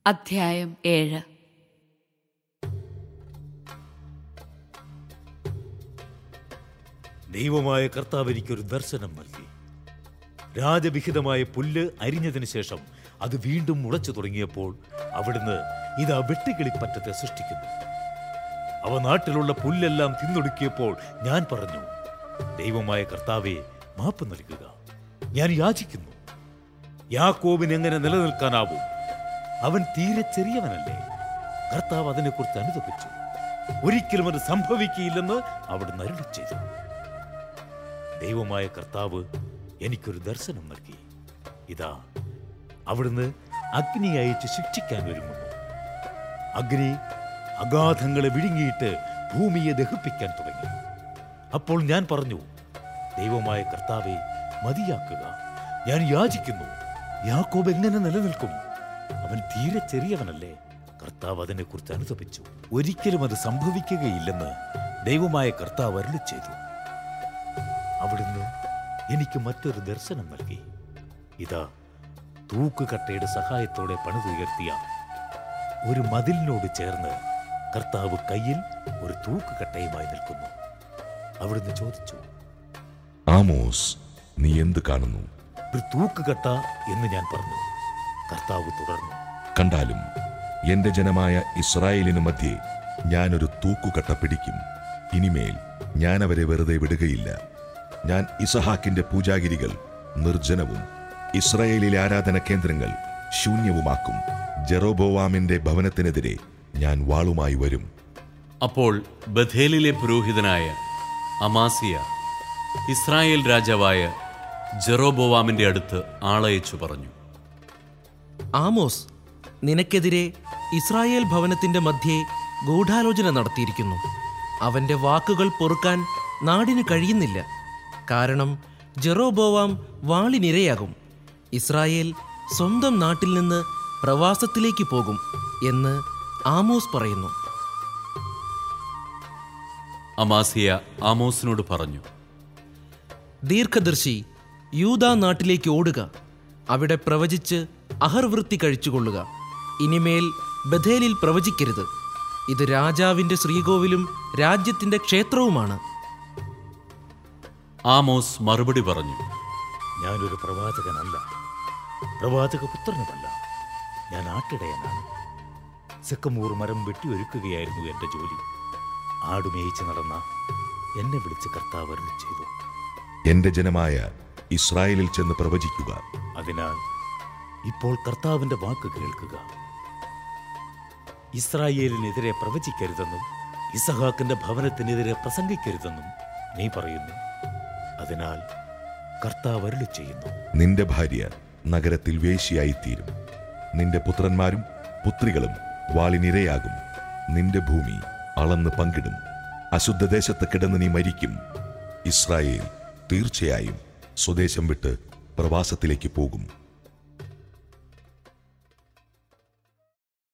അധ്യായം ഏഴ് ദൈവമായ കർത്താവ് എനിക്കൊരു ദർശനം നൽകി രാജവിഹിതമായ പുല്ല് അരിഞ്ഞതിനു ശേഷം അത് വീണ്ടും മുളച്ചു തുടങ്ങിയപ്പോൾ അവിടുന്ന് ഇതാ വെട്ടുകിളിപ്പറ്റത്തെ സൃഷ്ടിക്കുന്നു അവ നാട്ടിലുള്ള പുല്ലെല്ലാം തിന്നൊടുക്കിയപ്പോൾ ഞാൻ പറഞ്ഞു ദൈവമായ കർത്താവെ മാപ്പ് നൽകുക ഞാൻ യാചിക്കുന്നു യാക്കോബിന് എങ്ങനെ നിലനിൽക്കാനാവും അവൻ തീരെ ചെറിയവനല്ലേ കർത്താവ് അതിനെക്കുറിച്ച് അനുദപിച്ചു ഒരിക്കലും അത് സംഭവിക്കുകയില്ലെന്ന് അവിടുന്ന് അരുളി ചെയ്തു ദൈവമായ കർത്താവ് എനിക്കൊരു ദർശനം നൽകി ഇതാ അവിടുന്ന് അഗ്നി അയച്ച് ശിക്ഷിക്കാൻ ഒരുങ്ങുന്നു അഗ്നി അഗാധങ്ങളെ വിഴുങ്ങിയിട്ട് ഭൂമിയെ ദഹിപ്പിക്കാൻ തുടങ്ങി അപ്പോൾ ഞാൻ പറഞ്ഞു ദൈവമായ കർത്താവെ മതിയാക്കുക ഞാൻ യാചിക്കുന്നു യാക്കോബ് എങ്ങനെ നിലനിൽക്കും അവൻ തീരെ ചെറിയവനല്ലേ കർത്താവ് അതിനെക്കുറിച്ച് അനുതപിച്ചു ഒരിക്കലും അത് സംഭവിക്കുകയില്ലെന്ന് ദൈവമായ കർത്താവ് അരുളി ചെയ്തു അവിടുന്ന് എനിക്ക് മറ്റൊരു ദർശനം നൽകി ഇതാ തൂക്കുകട്ടയുടെ സഹായത്തോടെ പണിതുയർത്തിയ ഒരു മതിലിനോട് ചേർന്ന് കർത്താവ് കയ്യിൽ ഒരു തൂക്കുകട്ടയുമായി നിൽക്കുന്നു അവിടുന്ന് ചോദിച്ചു ആമോസ് നീ എന്ത് കാണുന്നു ഒരു തൂക്കുകട്ട എന്ന് ഞാൻ പറഞ്ഞു കർത്താവ് തുടർന്നു കണ്ടാലും എന്റെ ജനമായ ഇസ്രായേലിനു മധ്യേ ഞാനൊരു തൂക്കുകട്ട പിടിക്കും ഇനിമേൽ ഞാൻ അവരെ വെറുതെ വിടുകയില്ല ഞാൻ ഇസഹാക്കിന്റെ പൂജാഗിരികൾ നിർജ്ജനവും ഇസ്രായേലിലെ ആരാധന കേന്ദ്രങ്ങൾ ശൂന്യവുമാക്കും ജെറോബോവാമിന്റെ ഭവനത്തിനെതിരെ ഞാൻ വാളുമായി വരും അപ്പോൾ ബഥേലിലെ പുരോഹിതനായ അമാസിയ ഇസ്രായേൽ രാജാവായ ജെറോബോവാമിന്റെ അടുത്ത് ആളയച്ചു പറഞ്ഞു ആമോസ് നിനക്കെതിരെ ഇസ്രായേൽ ഭവനത്തിന്റെ മധ്യേ ഗൂഢാലോചന നടത്തിയിരിക്കുന്നു അവന്റെ വാക്കുകൾ പൊറുക്കാൻ നാടിന് കഴിയുന്നില്ല കാരണം ജെറോബോവാം വാളിനിരയാകും ഇസ്രായേൽ സ്വന്തം നാട്ടിൽ നിന്ന് പ്രവാസത്തിലേക്ക് പോകും എന്ന് ആമോസ് പറയുന്നു അമാസിയ ആമോസിനോട് പറഞ്ഞു ദീർഘദർശി യൂദാ നാട്ടിലേക്ക് ഓടുക അവിടെ പ്രവചിച്ച് അഹർവൃത്തി കഴിച്ചുകൊള്ളുക ഇനിമേൽ ബഥേലിൽ പ്രവചിക്കരുത് ഇത് രാജാവിന്റെ ശ്രീകോവിലും രാജ്യത്തിന്റെ ക്ഷേത്രവുമാണ് ആമോസ് മറുപടി പറഞ്ഞു ഞാനൊരു പ്രവാചകനല്ല പ്രവാചകപുത്രനുമല്ല ഞാൻ ആട്ടിടയനാണ് സെക്കമൂർ മരം വെട്ടിയൊരുക്കുകയായിരുന്നു എന്റെ ജോലി ആടുമേയിച്ച് നടന്ന എന്നെ വിളിച്ച് കർത്താവ് അരുളി ചെയ്തു എന്റെ ജനമായ ഇസ്രായേലിൽ ചെന്ന് പ്രവചിക്കുക അതിനാൽ ഇപ്പോൾ കർത്താവിന്റെ വാക്ക് കേൾക്കുക ഇസ്രായേലിനെതിരെ പ്രവചിക്കരുതെന്നും ഇസഹാക്കിന്റെ ഭവനത്തിനെതിരെ പ്രസംഗിക്കരുതെന്നും നീ പറയുന്നു അതിനാൽ കർത്താവ് അരുളി ചെയ്യുന്നു നിന്റെ ഭാര്യ നഗരത്തിൽ വേശ്യയായിത്തീരും നിന്റെ പുത്രന്മാരും പുത്രികളും വാളിനിരയാകും നിന്റെ ഭൂമി അളന്ന് പങ്കിടും അശുദ്ധദേശത്ത് കിടന്ന് നീ മരിക്കും ഇസ്രായേൽ തീർച്ചയായും സ്വദേശം വിട്ട് പ്രവാസത്തിലേക്ക് പോകും